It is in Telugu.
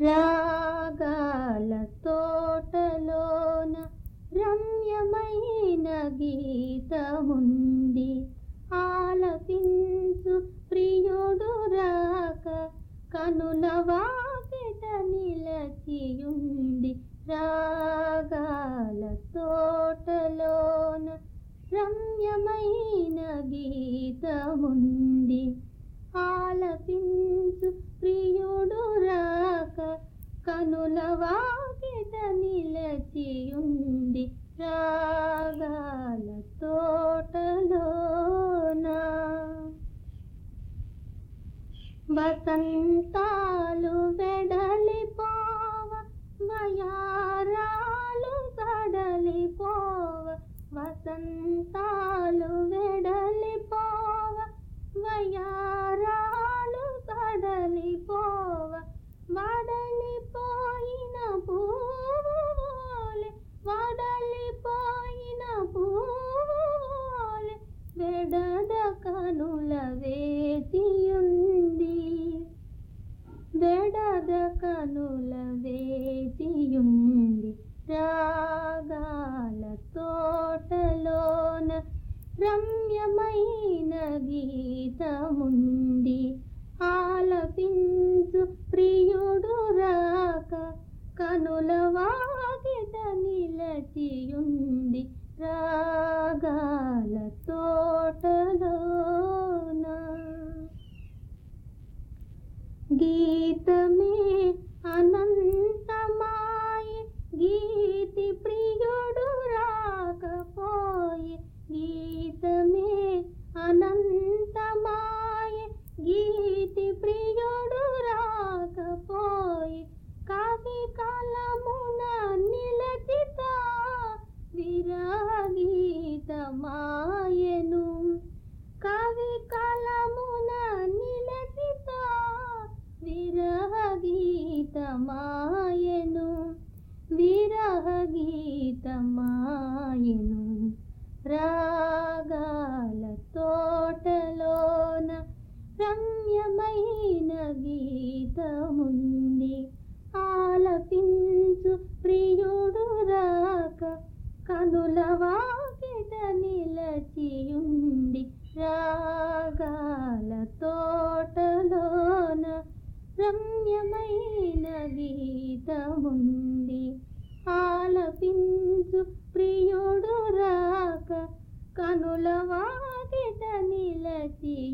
రాగాల తోటలోన రమ్యమైన గీతముంది ఆలపించు ప్రియుడు రాక కనుల వాకిట నిలచియుంది రాగాల తోటలోన రమ్యమైన గీతముంది ఆలపించు ప్రియుడు రాక కనుల వాకిట నిలచియుంది రాగాల తోటలోన వసంతాలు వెడలిపోవ వయారాలు కడలిపోవ వసంతాలు వెడలిపోవ వయారాలు కడలిపోవ వడలిపోయిన పూలే వడలిపోయిన పూలే వెడద కనుల వేచియుంది వెడద కనుల వేచియుంది రాగాల తోటలోన రమ్యమైన గీతముంది ఆలపించు ప్రియుడు రాక కనుల వాకిట నిలచియుంది రాగాల తోటలోన గీతమే అనంతమాయి గీతి ప్రియుడు రాకపోయి గీతమే అనంతమాయి గీతి ప్రియుడు రాకపోయి కవి కలమున నిలచితా విరగీతమాయను కవి కలమున నిలచితా విరహగీతమాయను విరహగీతమాయను రాగాల తోటలోన రమ్యమైన గీతముంది ఆలపించు ప్రియుడు రాక కనుల వాకిట నిలచియుంది రాగాల తోటలోన రమ్యమైన గీతముంది ఆలపించు ప్రియుడు రాక కనుల వాకిట నిలచి